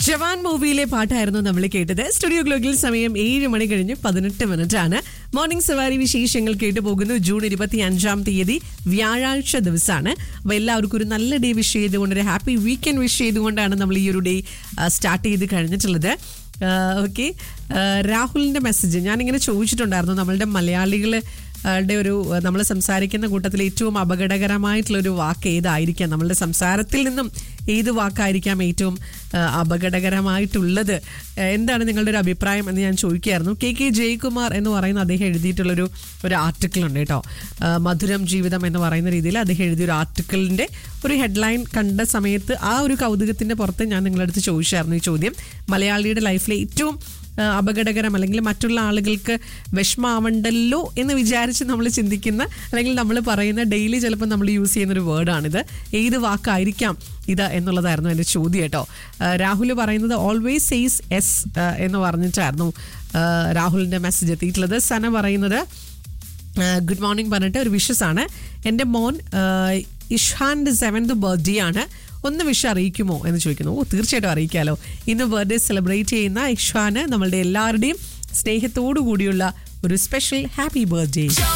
ജവാൻ മൂവിയിലെ പാട്ടായിരുന്നു നമ്മൾ കേട്ടത് സ്റ്റുഡിയോ ഗ്ലോക്കിൽ സമയം ഏഴ് മണി കഴിഞ്ഞ് പതിനെട്ട് മിനിറ്റ് ആണ് മോർണിംഗ് സവാരി വിശേഷങ്ങൾ കേട്ടു പോകുന്നു ജൂൺ ഇരുപത്തി അഞ്ചാം തീയതി വ്യാഴാഴ്ച ദിവസമാണ് അപ്പോൾ എല്ലാവർക്കും ഒരു നല്ല ഡേ വിഷ് ചെയ്തുകൊണ്ട് ഒരു ഹാപ്പി വീക്കെൻഡ് വിഷ് ചെയ്തുകൊണ്ടാണ് നമ്മൾ ഈ ഒരു ഡേ സ്റ്റാർട്ട് ചെയ്ത് കഴിഞ്ഞിട്ടുള്ളത് ഓക്കെ രാഹുലിന്റെ മെസ്സേജ് ഞാനിങ്ങനെ ചോദിച്ചിട്ടുണ്ടായിരുന്നു നമ്മളുടെ മലയാളികൾ ടെ ഒരു നമ്മൾ സംസാരിക്കുന്ന കൂട്ടത്തിൽ ഏറ്റവും അപകടകരമായിട്ടുള്ള ഒരു വാക്ക് ഏതായിരിക്കാം നമ്മളുടെ സംസാരത്തിൽ നിന്നും ഏത് വാക്കായിരിക്കാം ഏറ്റവും ആ, അപകടകരമായിട്ടുള്ളത് ആ, എന്താണ് നിങ്ങളുടെ ഒരു അഭിപ്രായം എന്ന് ഞാൻ ചോദിക്കുകയായിരുന്നു കെ കെ ജയകുമാർ എന്ന് പറയുന്ന അദ്ദേഹം എഴുതിയിട്ടുള്ളൊരു ഒരു ആർട്ടിക്കിൾ ഉണ്ട് കേട്ടോ ആ, മധുരം ജീവിതം എന്ന് പറയുന്ന രീതിയിൽ അദ്ദേഹം എഴുതിയ ഒരു ആർട്ടിക്കിളിന്റെ ഒരു ഹെഡ്ലൈൻ കണ്ട സമയത്ത് ആ ഒരു കൗതുകത്തിന്റെ പുറത്ത് ഞാൻ നിങ്ങളുടെ അടുത്ത് ചോദിച്ചായിരുന്നു ഈ ചോദ്യം മലയാളിയുടെ ലൈഫിലെ ഏറ്റവും ആ, അപകടകരം അല്ലെങ്കിൽ മറ്റുള്ള ആളുകൾക്ക് വിഷമാവണ്ടല്ലോ എന്ന് വിചാരിച്ച് നമ്മൾ ചിന്തിക്കുന്ന അല്ലെങ്കിൽ നമ്മൾ പറയുന്ന ഡെയിലി ചിലപ്പോൾ നമ്മൾ യൂസ് ചെയ്യുന്ന ഒരു വേർഡാണിത് ഏത് വാക്കായിരിക്കാം ഇത് എന്നുള്ളതായിരുന്നു എൻ്റെ ചോദ്യം കേട്ടോ ആ, രാഹുൽ പറയുന്നത് ഓൾവേസ് സെയ്സ് എസ് എന്ന് പറഞ്ഞിട്ടായിരുന്നു ആ, രാഹുലിൻ്റെ മെസ്സേജ് എത്തിയിട്ടുള്ളത് സന പറയുന്നത് ഗുഡ് മോർണിംഗ് പറഞ്ഞിട്ട് ഒരു വിഷസ് ആണ് എൻ്റെ മോൻ ആ, ഇഷ്ഹാന്റെ സെവൻത് ബർത്ത്ഡേ ആണ് ഒന്ന് വിഷ് അറിയിക്കുമോ എന്ന് ചോദിക്കുന്നു ഓ തീർച്ചയായിട്ടും അറിയിക്കാലോ ഇന്ന് ബർത്ത്ഡേ സെലിബ്രേറ്റ് ചെയ്യുന്ന ഇഷ്ഹാന് നമ്മളുടെ എല്ലാവരുടെയും സ്നേഹത്തോടു കൂടിയുള്ള ഒരു സ്പെഷ്യൽ ഹാപ്പി ബർത്ത്ഡേ